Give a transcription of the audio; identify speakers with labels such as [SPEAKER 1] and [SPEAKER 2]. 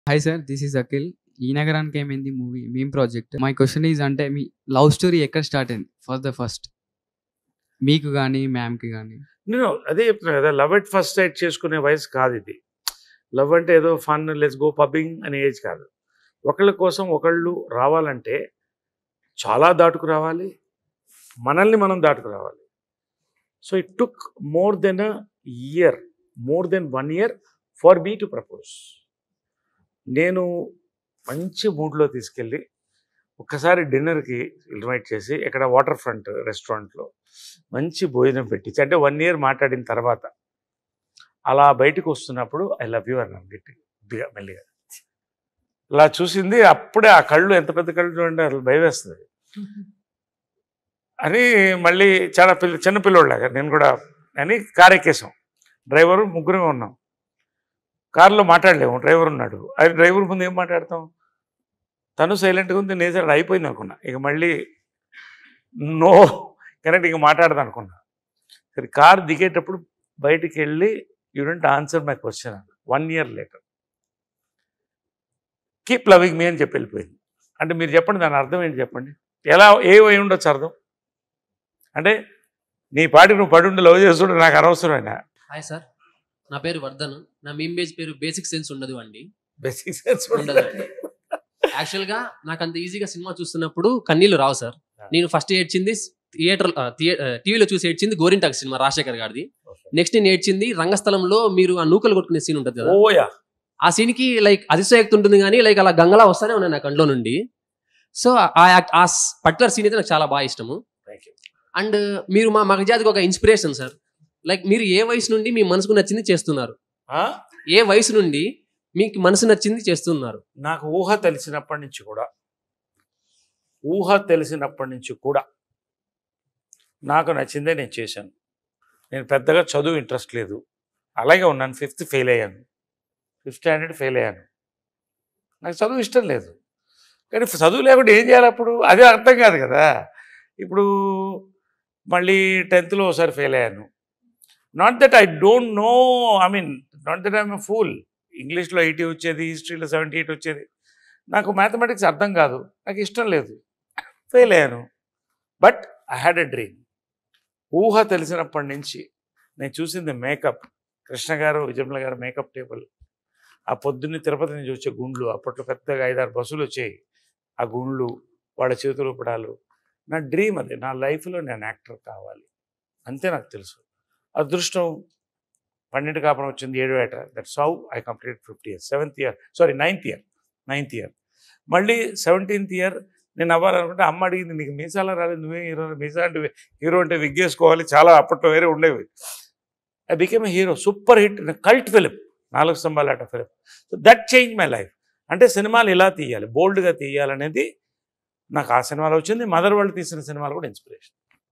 [SPEAKER 1] Hi sir this is Akhil ఈ నగరానికి ఏమైంది మూవీ మేం ప్రాజెక్ట్ మై క్వశ్చన్ ఈజ్ అంటే మీ లవ్ స్టోరీ ఎక్కడ స్టార్ట్ అయింది ఫర్ ద ఫస్ట్ మీకు కానీ మ్యామ్కి కానీ
[SPEAKER 2] నేను అదే చెప్తున్నా కదా లవ్ ఎట్ ఫస్ట్ సైట్ చేసుకునే వయసు కాదు ఇది లవ్ అంటే ఏదో ఫన్ లెట్స్ గో పబ్బింగ్ అనే ఏజ్ కాదు ఒకళ్ళ కోసం ఒకళ్ళు రావాలంటే చాలా దాటుకు రావాలి మనల్ని మనం దాటుకు రావాలి so it took more than a year more than one year for me to propose నేను మంచి మూడ్లో తీసుకెళ్ళి ఒక్కసారి డిన్నర్కి ఇన్వైట్ చేసి ఇక్కడ వాటర్ ఫ్రంట్ రెస్టారెంట్లో మంచి భోజనం పెట్టించి అంటే వన్ ఇయర్ మాట్లాడిన తర్వాత అలా బయటకు వస్తున్నప్పుడు ఐ లవ్ యూ అన్నాను గట్టిగా మెల్లిగా అలా చూసింది అప్పుడే ఆ కళ్ళు ఎంత పెద్ద కళ్ళు చూడండి అసలు భయం వేస్తుంది అని మళ్ళీ చాలా పిల్ల చిన్న పిల్లోళ్ళగా నేను కూడా అని కార్ ఎక్కేసాం డ్రైవరు ముగ్గురే ఉన్నాం కారులో మాట్లాడలేము డ్రైవర్ ఉన్నాడు అది డ్రైవర్ ముందు ఏం మాట్లాడతాం తను సైలెంట్గా ఉంది నేను సరే అయిపోయింది అనుకున్నా ఇక మళ్ళీ నో కరెక్ట్ ఇక మాట్లాడదాం అనుకున్నా సరే కార్ దిగేటప్పుడు బయటికి వెళ్ళి you didn't answer my question one year later keep loving me అని చెప్పి వెళ్ళిపోయింది అంటే మీరు చెప్పండి దాని అర్థం ఏంటి చెప్పండి ఎలా ఏ అయి ఉండొచ్చు అర్థం అంటే నీ పాటికి నువ్వు పడి ఉండి లవ్ చేస్తుంటే నాకు అనవసరమైన
[SPEAKER 3] హాయ్ సార్ నా పేరు వర్ధన్ నా మీమ్ పేజ్ పేరు బేసిక్ సెన్స్ ఉండదు అండి
[SPEAKER 2] బేసిక్ సెన్స్
[SPEAKER 3] ఉండదండి. యాక్చువల్ గా నాకు అంత ఈజీగా సినిమా చూస్తున్నప్పుడు కన్నీళ్లు రావు సార్ నేను ఫస్ట్ ఏడ్చింది థియేటర్ టీవీలో చూసి ఏడ్చింది గోరింటాక్ సినిమా రాజశేఖర్ గారిది నెక్స్ట్ నేను ఏడ్చింది రంగస్థలంలో మీరు ఆ నూకలు కొట్టుకునే సీన్ ఉంటుంది కదా
[SPEAKER 2] ఓయా
[SPEAKER 3] ఆ సీన్ కి లైక్ అతిశయోక్తి ఉంటుంది కానీ లైక్ అలా గంగలా వస్తానే ఉన్నాయి నా కంట్లో నుండి సో ఆ యాక్ట్ ఆ పర్టికులర్ సీన్ అయితే నాకు చాలా బాగా ఇష్టము
[SPEAKER 2] థ్యాంక్ యూ
[SPEAKER 3] అండ్ మీరు మా మగజాతికి ఒక ఇన్స్పిరేషన్ సార్ లైక్ మీరు ఏ వయసు నుండి మీ మనసుకు నచ్చింది చేస్తున్నారు ఏ వయసు నుండి మీకు మనసు నచ్చింది చేస్తున్నారు
[SPEAKER 2] నాకు ఊహ తెలిసినప్పటి నుంచి కూడా ఊహ తెలిసినప్పటి నుంచి కూడా నాకు నచ్చిందే నేను చేశాను నేను పెద్దగా చదువు ఇంట్రెస్ట్ లేదు అలాగే ఉన్నాను ఫిఫ్త్ ఫెయిల్ అయ్యాను ఫిఫ్త్ స్టాండర్డ్ ఫెయిల్ అయ్యాను నాకు చదువు ఇష్టం లేదు కానీ చదువు లేకుండా ఏం చేయాలి అప్పుడు అదే అర్థం కాదు కదా ఇప్పుడు మళ్ళీ టెన్త్లో ఒకసారి ఫెయిల్ అయ్యాను not that I don't know I mean not that I'm fool ఇంగ్లీష్లో ఎయిటీ వచ్చేది హిస్టరీలో సెవెంటీ ఎయిట్ వచ్చేది నాకు మ్యాథమెటిక్స్ అర్థం కాదు నాకు ఇష్టం లేదు ఫెయిల్ అయ్యాను but I had a dream ఊహ తెలిసినప్పటి నుంచి నేను చూసింది మేకప్ కృష్ణ గారు విజయమ్ల గారు మేకప్ టేబుల్ ఆ పొద్దున్నే తిరుపతి నుంచి వచ్చే గుండ్లు అప్పట్లో పెద్దగా ఐదారు బస్సులు వచ్చాయి ఆ గుండ్లు వాళ్ళ చేతులు పడాలు నా డ్రీమ్ అది నా లైఫ్లో నేను యాక్టర్ కావాలి అంతే నాకు తెలుసు అదృష్టం పన్నెండు కాపురం వచ్చింది ఏడు ఏట that's how I complete fifty years seventh year sorry ninth year ninth year మళ్ళీ సెవెంటీన్త్ ఇయర్ నేను అవ్వాలనుకుంటే అమ్మ అడిగింది నీకు మీసాలా రాలేదు నువ్వే హీరో మీసా అంటే హీరో అంటే విగ్గేసుకోవాలి చాలా అప్పట్లో వేరే ఉండేవి I became hero super hit cult film నాలుగు స్తంభాలాట film so that change my life అంటే సినిమాలు ఇలా తీయాలి బోల్డ్గా తీయాలనేది నాకు ఆ సినిమాలో వచ్చింది మదర్ వాళ్ళు తీసిన సినిమాలు కూడా ఇన్స్పిరేషన్